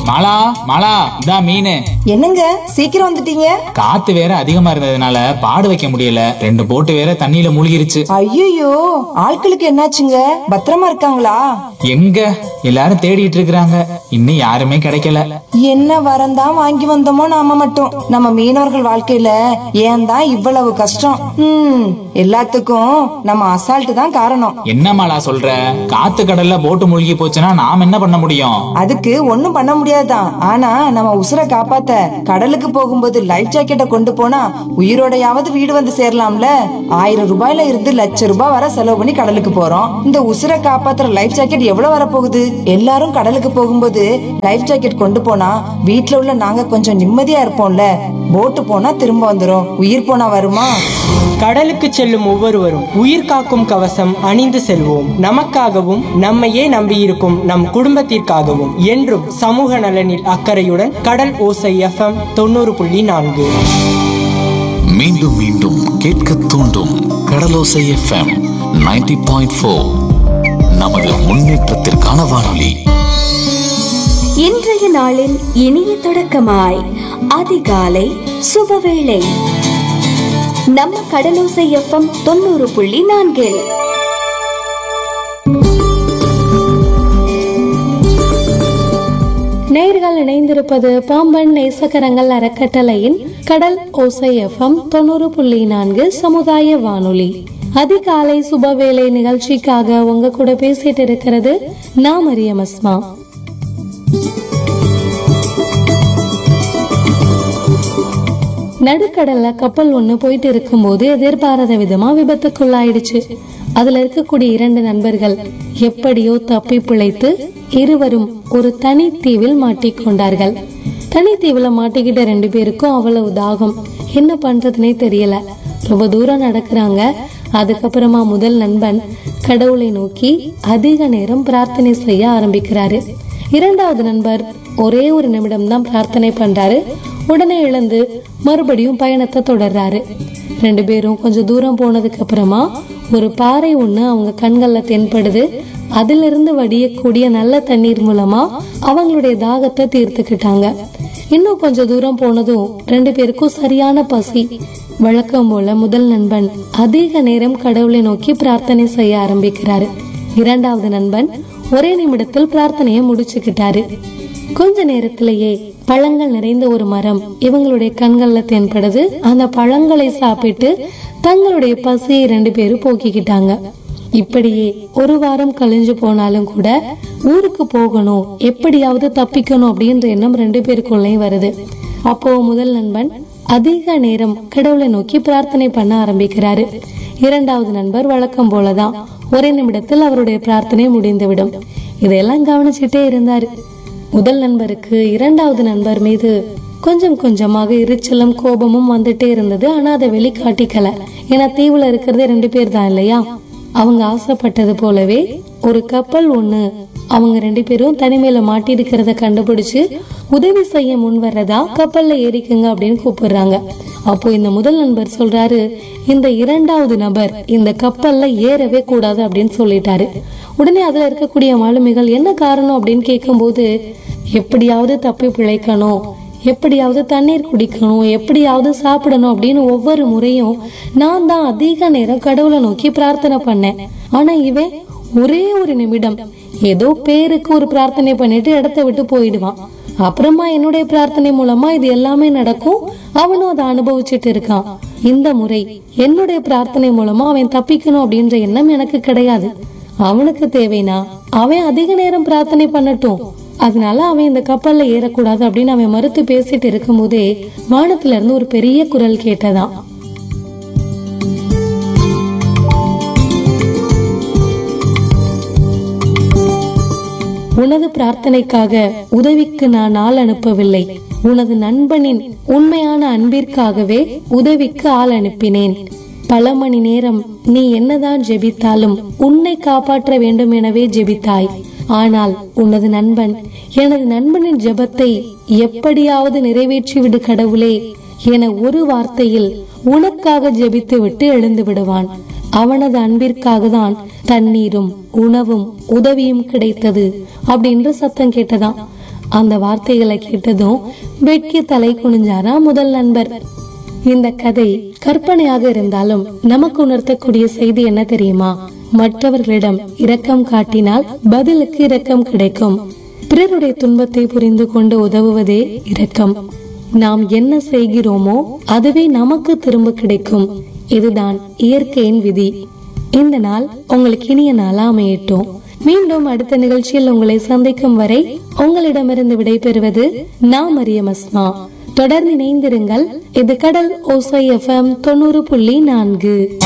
மாலா மாலா இதான் மீன் என்னங்க சீக்கிரம் வந்துட்டீங்க காத்து வேற அதிகமா இருந்ததுனால பாடு வைக்க முடியல ரெண்டு போட்டு வேற தண்ணியில மூழ்கிருச்சு ஐயோ ஆட்களுக்கு என்னாச்சுங்க பத்திரமா இருக்காங்களா எங்க எல்லாரும் தேடிட்டு இருக்கிறாங்க இன்னும் யாருமே கிடைக்கல என்ன வரந்தான் வாங்கி வந்தோமோ நாம மட்டும் நம்ம மீனவர்கள் வாழ்க்கையில ஏன் தான் இவ்வளவு கஷ்டம் ம் எல்லாத்துக்கும் நம்ம அசால்ட் தான் காரணம் என்ன மாலா சொல்ற காத்து கடல்ல போட்டு மூழ்கி போச்சுன்னா நாம் என்ன பண்ண முடியும் அதுக்கு ஒண்ணும் பண்ண முடியாதுதான் ஆனா நம்ம உசுரை காப்பாத்த கடலுக்கு போகும்போது லைஃப் ஜாக்கெட்டை கொண்டு போனா உயிரோடையாவது வீடு வந்து சேரலாம்ல ஆயிரம் ரூபாயில இருந்து லட்ச ரூபாய் வர செலவு பண்ணி கடலுக்கு போறோம் இந்த உசுரை காப்பாத்துற லைஃப் ஜாக்கெட் எவ்வளவு வரப்போகுது எல்லாரும் கடலுக்கு போகும்போது லைஃப் ஜாக்கெட் கொண்டு போனா வீட்ல உள்ள நாங்க கொஞ்சம் நிம்மதியா இருப்போம்ல போட்டு போனா திரும்ப வந்துரும் உயிர் போனா வருமா கடலுக்கு செல்லும் ஒவ்வொருவரும் உயிர் காக்கும் கவசம் அணிந்து செல்வோம் நமக்காகவும் நம்மையே நம்பியிருக்கும் நம் குடும்பத்திற்காகவும் என்றும் சமூக நலனில் அக்கறையுடன் கடல் ஓசை எஃப்எம் தொண்ணூறு புள்ளி நான்கு மீண்டும் மீண்டும் கேட்க தூண்டும் கடலோசை எஃப்எம் 90.4 பாயிண்ட் ஃபோர் நமது முன்னேற்றத்திற்கான வானொலி இன்றைய நாளின் இனிய தொடக்கமாய் அதிகாலை சுபவேளை நம்ம கடலோசை எஃப்எம் தொண்ணூறு புள்ளி நான்கில் நேர்கள் இணைந்திருப்பது பாம்பன் நேசகரங்கள் அறக்கட்டளையின் கடல் ஓசை எஃப்எம் தொண்ணூறு புள்ளி நான்கு சமுதாய வானொலி அதிகாலை சுபவேளை நிகழ்ச்சிக்காக உங்க கூட பேசிட்டு இருக்கிறது நான் மரியம் அஸ்மா நடுக்கடல்ல கப்பல் ஒண்ணு போயிட்டு இருக்கும்போது எதிர்பாராத விதமா விபத்துக்குள்ளாயிடுச்சு அதுல இருக்கக்கூடிய இரண்டு நண்பர்கள் எப்படியோ தப்பி பிழைத்து இருவரும் ஒரு தனி தீவில் மாட்டிக்கொண்டார்கள் தனி தீவுல மாட்டிக்கிட்ட ரெண்டு பேருக்கும் அவ்வளவு தாகம் என்ன பண்றதுனே தெரியல ரொம்ப தூரம் நடக்கிறாங்க அதுக்கப்புறமா முதல் நண்பன் கடவுளை நோக்கி அதிக நேரம் பிரார்த்தனை செய்ய ஆரம்பிக்கிறாரு இரண்டாவது நண்பர் ஒரே ஒரு நிமிடம் தான் பிரார்த்தனை பண்றாரு உடனே இழந்து மறுபடியும் பயணத்தை தொடர்றாரு ரெண்டு பேரும் கொஞ்சம் தூரம் போனதுக்கு அப்புறமா ஒரு பாறை ஒண்ணு அவங்க கண்கள்ல தென்படுது அதிலிருந்து வடியக்கூடிய நல்ல தண்ணீர் மூலமா அவங்களுடைய தாகத்தை தீர்த்துக்கிட்டாங்க இன்னும் கொஞ்சம் தூரம் போனதும் ரெண்டு பேருக்கும் சரியான பசி வழக்கம் போல முதல் நண்பன் அதிக நேரம் கடவுளை நோக்கி பிரார்த்தனை செய்ய ஆரம்பிக்கிறாரு இரண்டாவது நண்பன் ஒரே நிமிடத்தில் பிரார்த்தனையை முடிச்சுக்கிட்டாரு கொஞ்ச நேரத்திலேயே பழங்கள் நிறைந்த ஒரு மரம் இவங்களுடைய கண்கள்ல தென்படுது அந்த பழங்களை சாப்பிட்டு தங்களுடைய பசியை ரெண்டு பேரும் போக்கிக்கிட்டாங்க இப்படியே ஒரு வாரம் கழிஞ்சு போனாலும் கூட ஊருக்கு போகணும் எப்படியாவது தப்பிக்கணும் அப்படின்ற எண்ணம் ரெண்டு பேருக்குள்ளேயும் வருது அப்போ முதல் நண்பன் அதிக நேரம் கடவுளை நோக்கி பிரார்த்தனை பண்ண ஆரம்பிக்கிறாரு இரண்டாவது நண்பர் வழக்கம் போலதான் ஒரே நிமிடத்தில் அவருடைய பிரார்த்தனை முடிந்துவிடும் இதையெல்லாம் கவனிச்சுட்டே இருந்தாரு முதல் நண்பருக்கு இரண்டாவது நண்பர் மீது கொஞ்சம் கொஞ்சமாக எரிச்சலும் கோபமும் வந்துட்டே இருந்தது ஆனா அதை வெளிக்காட்டிக்கல ஏன்னா தீவுல இருக்கிறது ரெண்டு பேர் தான் இல்லையா அவங்க ஆசைப்பட்டது போலவே ஒரு கப்பல் ஒண்ணு அவங்க ரெண்டு பேரும் தனிமையில மாட்டி இருக்கிறத கண்டுபிடிச்சு உதவி செய்ய முன் வர்றதா கப்பல்ல ஏறிக்குங்க அப்படின்னு கூப்பிடுறாங்க அப்போ இந்த முதல் நண்பர் சொல்றாரு இந்த இரண்டாவது நபர் இந்த கப்பல்ல ஏறவே கூடாது அப்படின்னு சொல்லிட்டாரு உடனே அதுல இருக்கக்கூடிய மாலுமிகள் என்ன காரணம் அப்படின்னு கேட்கும்போது எப்படியாவது தப்பி பிழைக்கணும் எப்படியாவது தண்ணீர் குடிக்கணும் எப்படியாவது சாப்பிடணும் அப்படின்னு ஒவ்வொரு முறையும் நான் தான் அதிக நேரம் கடவுளை நோக்கி பிரார்த்தனை பண்ணேன் ஆனா இவன் ஒரே ஒரு நிமிடம் ஏதோ பேருக்கு ஒரு பிரார்த்தனை பண்ணிட்டு இடத்த விட்டு போயிடுவான் அப்புறமா என்னுடைய பிரார்த்தனை மூலமா இது எல்லாமே நடக்கும் அவனும் அதை அனுபவிச்சுட்டு இருக்கான் இந்த முறை என்னுடைய பிரார்த்தனை மூலமா அவன் தப்பிக்கணும் அப்படின்ற எண்ணம் எனக்கு கிடையாது அவனுக்கு தேவைனா அவன் அதிக நேரம் பிரார்த்தனை பண்ணட்டும் அதனால அவன் இந்த கப்பல்ல ஏறக்கூடாது அப்படின்னு அவன் மறுத்து பேசிட்டு இருக்கும்போதே வானத்துல இருந்து ஒரு பெரிய குரல் கேட்டதாம் உனது பிரார்த்தனைக்காக உதவிக்கு நான் ஆள் அனுப்பவில்லை உனது நண்பனின் உண்மையான அன்பிற்காகவே உதவிக்கு ஆள் அனுப்பினேன் பல மணி நேரம் நீ என்னதான் ஜெபித்தாலும் உன்னை காப்பாற்ற வேண்டும் எனவே ஜெபித்தாய் ஆனால் உனது நண்பன் எனது நண்பனின் ஜெபத்தை எப்படியாவது நிறைவேற்றி விடு கடவுளே என ஒரு வார்த்தையில் உனக்காக ஜெபித்து விட்டு எழுந்து விடுவான் அவனது அன்பிற்காக தான் தண்ணீரும் உணவும் உதவியும் கிடைத்தது அப்படின்ற சத்தம் கேட்டதாம் அந்த வார்த்தைகளை கேட்டதும் வெட்கி தலை குனிஞ்சாரா முதல் நண்பர் இந்த கதை கற்பனையாக இருந்தாலும் நமக்கு உணர்த்தக்கூடிய செய்தி என்ன தெரியுமா மற்றவர்களிடம் இரக்கம் காட்டினால் பதிலுக்கு இரக்கம் கிடைக்கும் பிறருடைய துன்பத்தை புரிந்து கொண்டு உதவுவதே இரக்கம் நாம் என்ன செய்கிறோமோ அதுவே நமக்கு திரும்ப கிடைக்கும் இதுதான் இயற்கையின் விதி இந்த நாள் உங்களுக்கு இனிய நாளா அமையட்டும் மீண்டும் அடுத்த நிகழ்ச்சியில் உங்களை சந்திக்கும் வரை உங்களிடமிருந்து விடைபெறுவது நான் மரியம் அஸ்மா தொடர்ந்து இணைந்திருங்கள் இது கடல் ஓசை எஃப்எம் தொண்ணூறு புள்ளி நான்கு